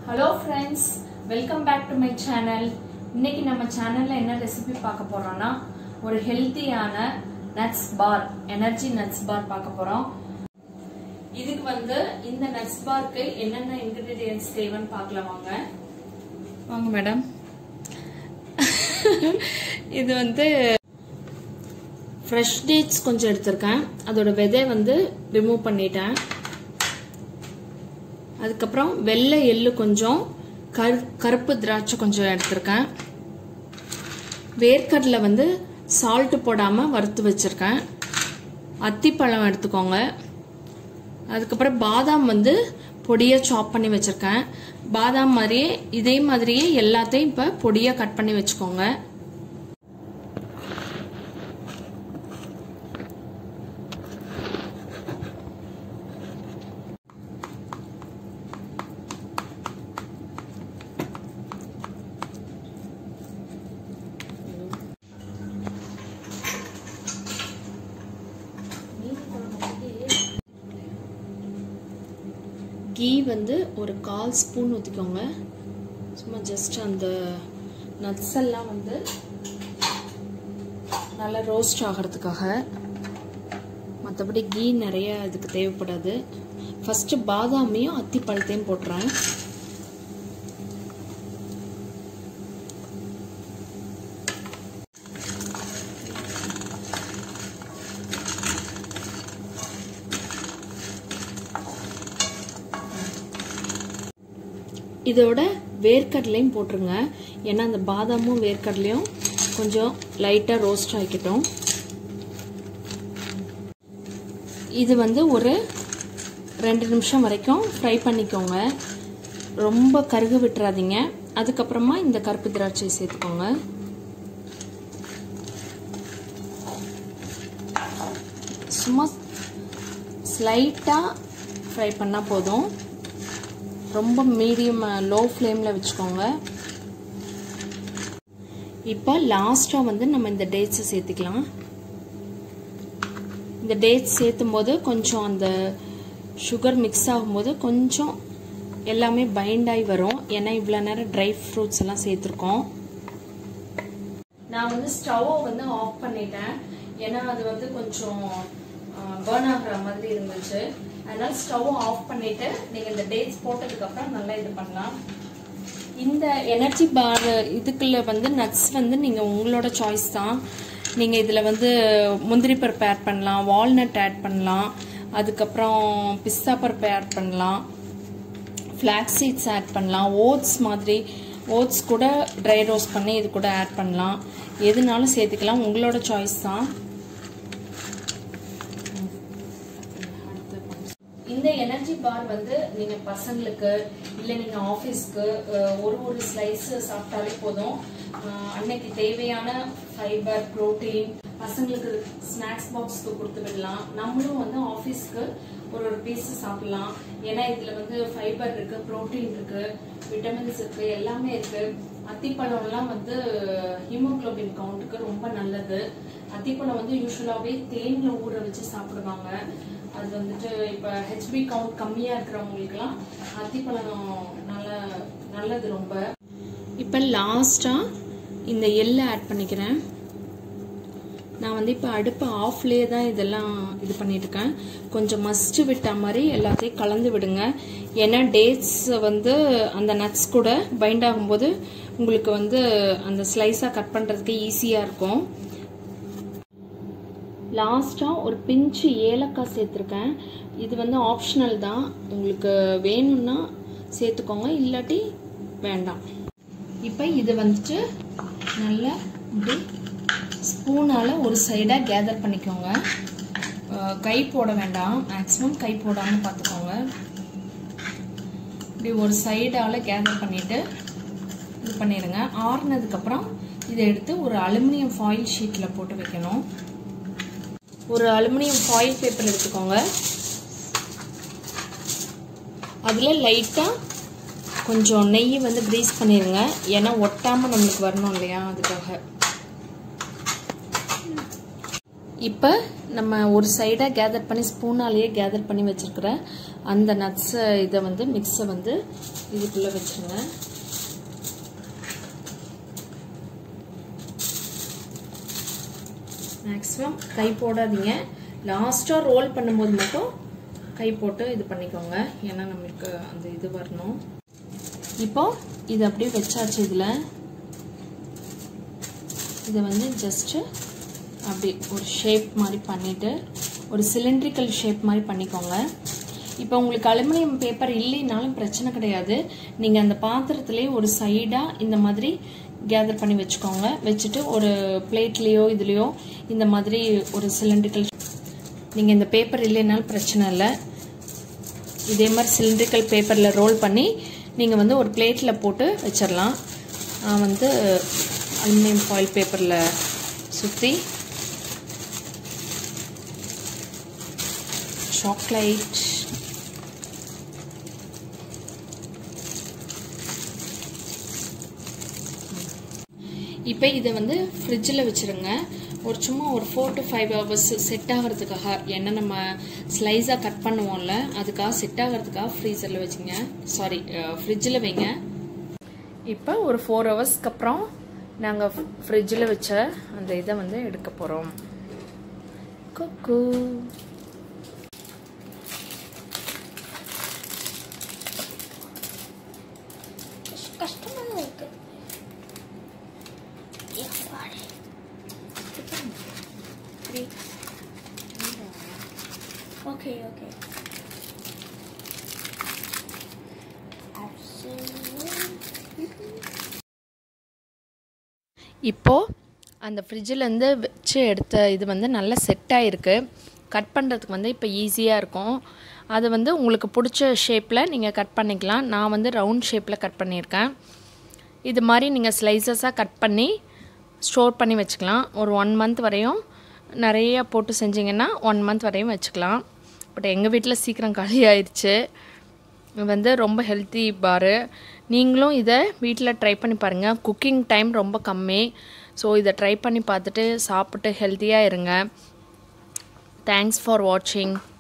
hello friends welcome back to my channel இன்னைக்கு நம்ம சேனல்ல என்ன ரெசிபி பார்க்க போறோம்னா ஒரு ஹெல்த்தியான nuts bar energy nuts bar பார்க்க போறோம் இதுக்கு வந்து இந்த நட்ஸ் பார்க்கு என்னென்ன இன்கிரீடியன்ஸ் தேவைன்னு பார்க்கலாம் வாங்க வாங்க மேடம் இது வந்து ஃப்ரெஷ் டேட்ஸ் கொஞ்சம் எடுத்திருக்கேன் அதோட விதை வந்து ரிமூவ் பண்ணிட்டேன் அதுக்கப்புறம் வெள்ளை எள்ளு கொஞ்சம் கரு கருப்பு திராட்சை கொஞ்சம் எடுத்திருக்கேன் வேர்க்கடலை வந்து சால்ட்டு போடாமல் வறுத்து வச்சுருக்கேன் அத்திப்பழம் எடுத்துக்கோங்க அதுக்கப்புறம் பாதாம் வந்து பொடியாக சாப் பண்ணி வச்சுருக்கேன் பாதாம் மாதிரியே இதே மாதிரியே எல்லாத்தையும் இப்போ பொடியாக கட் பண்ணி வச்சுக்கோங்க கீ வந்து ஒரு கால் ஸ்பூன் ஊற்றிக்கோங்க சும்மா ஜஸ்ட் அந்த நட்ஸ் எல்லாம் வந்து நல்லா ரோஸ்ட் ஆகிறதுக்காக மற்றபடி கீ நிறைய இதுக்கு தேவைப்படாது ஃபஸ்ட்டு பாதாமையும் அத்திப்பழத்தையும் போட்டுறேன் இதோட வேர்க்கடலையும் போட்டுருங்க ஏன்னா அந்த பாதாமும் வேர்க்கடலையும் கொஞ்சம் லைட்டாக ரோஸ்ட் ஆகிக்கட்டும் இது வந்து ஒரு ரெண்டு நிமிஷம் வரைக்கும் ஃப்ரை பண்ணிக்கோங்க ரொம்ப கருகு விட்டுறாதீங்க அதுக்கப்புறமா இந்த கருப்பு திராட்சை சேர்த்துக்கோங்க சும்மா ஸ்லைட்டாக ஃப்ரை பண்ணால் போதும் ரொம்ப மீடியம் லோ ஃப்ளேமில் வச்சுக்கோங்க இப்போ லாஸ்ட்டாக வந்து நம்ம இந்த டேட்ஸை சேர்த்துக்கலாம் இந்த டேட்ஸ் சேர்த்தும் போது கொஞ்சம் அந்த சுகர் மிக்ஸ் ஆகும்போது கொஞ்சம் எல்லாமே பைண்ட் ஆகி வரும் ஏன்னா இவ்வளோ நேரம் ட்ரை ஃப்ரூட்ஸ் எல்லாம் சேர்த்துருக்கோம் நான் வந்து ஸ்டவ்வை வந்து ஆஃப் பண்ணிட்டேன் ஏன்னா அது வந்து கொஞ்சம் பேர்ன் ஆகுற மாதிரி இருந்துச்சு அதனால ஸ்டவ் ஆஃப் பண்ணிட்டு நீங்க இந்த டேட்ஸ் போட்டதுக்கு அப்புறம் நல்லா இது பண்ணலாம் இந்த எனர்ஜி பார் இதுக்குள்ள வந்து நட்ஸ் வந்து நீங்க உங்களோட சாய்ஸ் தான் நீங்க இதுல வந்து முந்திரி பருப்பு ஆட் பண்ணலாம் வால்நட் ஆட் பண்ணலாம் அதுக்கப்புறம் பிஸ்தா பருப்பு ஆட் பண்ணலாம் ஃப்ளாக்ஸ் சீட்ஸ் ஆட் பண்ணலாம் ஓட்ஸ் மாதிரி ஓட்ஸ் கூட ட்ரை ரோஸ்ட் பண்ணி இது கூட ஆட் பண்ணலாம் எதுனாலும் சேர்த்துக்கலாம் உங்களோட சாய்ஸ் தான் இந்த எனர்ஜி பார் வந்து நீங்க பசங்களுக்கு இல்ல நீங்க ஆபீஸ்க்கு ஒரு ஒரு ஸ்லைஸ் சாப்பிட்டாலே போதும் அன்னைக்கு தேவையான ஃபைபர் புரோட்டீன் பசங்களுக்கு ஸ்நாக்ஸ் பாக்ஸ்க்கு கொடுத்து விடலாம் நம்மளும் வந்து ஆபீஸ்க்கு ஒரு ஒரு பீஸ் சாப்பிடலாம் ஏன்னா இதுல வந்து ஃபைபர் இருக்கு புரோட்டீன் இருக்கு விட்டமின்ஸ் இருக்கு எல்லாமே இருக்கு அத்திப்பழம்லாம் வந்து ஹீமோக்ளோபின் கவுண்ட்டுக்கு ரொம்ப நல்லது அத்திப்பழம் வந்து யூஸ்வலாவே தேன்ல ஊற வச்சு சாப்பிடுவாங்க அது வந்துட்டு இப்போ ஹெச்பி கவுண்ட் கம்மியாக இருக்கிறவங்களுக்குலாம் அத்திப்பழம் நல்ல நல்லது ரொம்ப இப்போ லாஸ்ட்டாக இந்த எள்ளை ஆட் பண்ணிக்கிறேன் நான் வந்து இப்போ அடுப்பு ஆஃப்லேயே தான் இதெல்லாம் இது பண்ணிட்டு இருக்கேன் கொஞ்சம் மஸ்ட் விட்ட மாதிரி எல்லாத்தையும் கலந்து விடுங்க ஏன்னா டேட்ஸ் வந்து அந்த நட்ஸ் கூட பைண்ட் ஆகும்போது உங்களுக்கு வந்து அந்த ஸ்லைஸாக கட் பண்ணுறதுக்கு ஈஸியாக இருக்கும் லாஸ்ட்டாக ஒரு பிஞ்சு ஏலக்காய் சேர்த்துருக்கேன் இது வந்து ஆப்ஷனல் தான் உங்களுக்கு வேணும்னா சேர்த்துக்கோங்க இல்லாட்டி வேண்டாம் இப்போ இது வந்துட்டு நல்லா இப்படி ஸ்பூனால் ஒரு சைடாக கேதர் பண்ணிக்கோங்க கை போட வேண்டாம் மேக்ஸிமம் கை போடாமல் பார்த்துக்கோங்க இப்படி ஒரு சைடால் கேதர் பண்ணிவிட்டு இது பண்ணிடுங்க ஆறுனதுக்கப்புறம் இதை எடுத்து ஒரு அலுமினியம் ஃபாயில் ஷீட்டில் போட்டு வைக்கணும் ஒரு அலுமினியம் ஃபாயில் பேப்பர் எடுத்துக்கோங்க அதில் லைட்டாக கொஞ்சம் நெய் வந்து க்ரீஸ் பண்ணிடுங்க ஏன்னா ஒட்டாமல் நம்மளுக்கு வரணும் இல்லையா அதுக்காக இப்போ நம்ம ஒரு சைடாக கேதர் பண்ணி ஸ்பூனாலேயே கேதர் பண்ணி வச்சுருக்கிற அந்த நட்ஸை இதை வந்து மிக்ஸை வந்து இதுக்குள்ளே வச்சுருங்க மேக்ஸிமம் கை போடாதீங்க லாஸ்ட்டாக ரோல் பண்ணும்போது மட்டும் கை போட்டு இது பண்ணிக்கோங்க ஏன்னா நம்மளுக்கு அந்த இது வரணும் இப்போ இது அப்படியே வச்சாச்சு இதில் இதை வந்து ஜஸ்ட்டு அப்படி ஒரு ஷேப் மாதிரி பண்ணிவிட்டு ஒரு சிலிண்ட்ரிக்கல் ஷேப் மாதிரி பண்ணிக்கோங்க இப்போ உங்களுக்கு அலுமினியம் பேப்பர் இல்லைனாலும் பிரச்சனை கிடையாது நீங்கள் அந்த பாத்திரத்துலேயே ஒரு சைடாக இந்த மாதிரி கேதர் பண்ணி வச்சுக்கோங்க வச்சுட்டு ஒரு பிளேட்லேயோ இதுலேயோ இந்த மாதிரி ஒரு சிலிண்ட்ரிக்கல் நீங்கள் இந்த பேப்பர் இல்லைனாலும் பிரச்சனை இல்லை இதே மாதிரி சிலிண்ட்ரிக்கல் பேப்பரில் ரோல் பண்ணி நீங்கள் வந்து ஒரு பிளேட்டில் போட்டு வச்சிடலாம் நான் வந்து அலுமினியம் ஃபாயில் பேப்பரில் சுற்றி சாக்லேட் இப்போ இதை வந்து ஃப்ரிட்ஜில் வச்சுருங்க ஒரு சும்மா ஒரு four to five hours set ஆகிறதுக்காக என்ன நம்ம ஸ்லைஸாக கட் பண்ணுவோம்ல அதுக்காக செட் ஆகிறதுக்காக ஃப்ரீசரில் வச்சுங்க சாரி ஃப்ரிட்ஜில் வைங்க இப்போ ஒரு ஃபோர் ஹவர்ஸ்க்கு அப்புறம் நாங்கள் ஃப்ரிட்ஜில் வச்ச அந்த இதை வந்து எடுக்க போகிறோம் குக்கு கஷ்டமா இருக்கு எப்பாடி ஓகே ஓகே இப்போது அந்த ஃப்ரிட்ஜிலேருந்து வச்சு எடுத்த இது வந்து நல்லா செட் ஆகிருக்கு கட் பண்ணுறதுக்கு வந்து இப்போ ஈஸியாக இருக்கும் அது வந்து உங்களுக்கு பிடிச்ச ஷேப்பில் நீங்கள் கட் பண்ணிக்கலாம் நான் வந்து ரவுண்ட் ஷேப்பில் கட் பண்ணியிருக்கேன் இது மாதிரி நீங்கள் ஸ்லைசஸாக கட் பண்ணி ஸ்டோர் பண்ணி வச்சுக்கலாம் ஒரு ஒன் மந்த் வரையும் நிறைய போட்டு செஞ்சிங்கன்னா ஒன் மந்த் வரையும் வச்சுக்கலாம் பட் எங்கள் வீட்டில் சீக்கிரம் காலி ஆயிடுச்சு இது வந்து ரொம்ப ஹெல்த்தி பாரு நீங்களும் இதை வீட்டில் ட்ரை பண்ணி பாருங்கள் குக்கிங் டைம் ரொம்ப கம்மி ஸோ இதை ட்ரை பண்ணி பார்த்துட்டு சாப்பிட்டு ஹெல்த்தியாக இருங்க தேங்க்ஸ் ஃபார் வாட்சிங்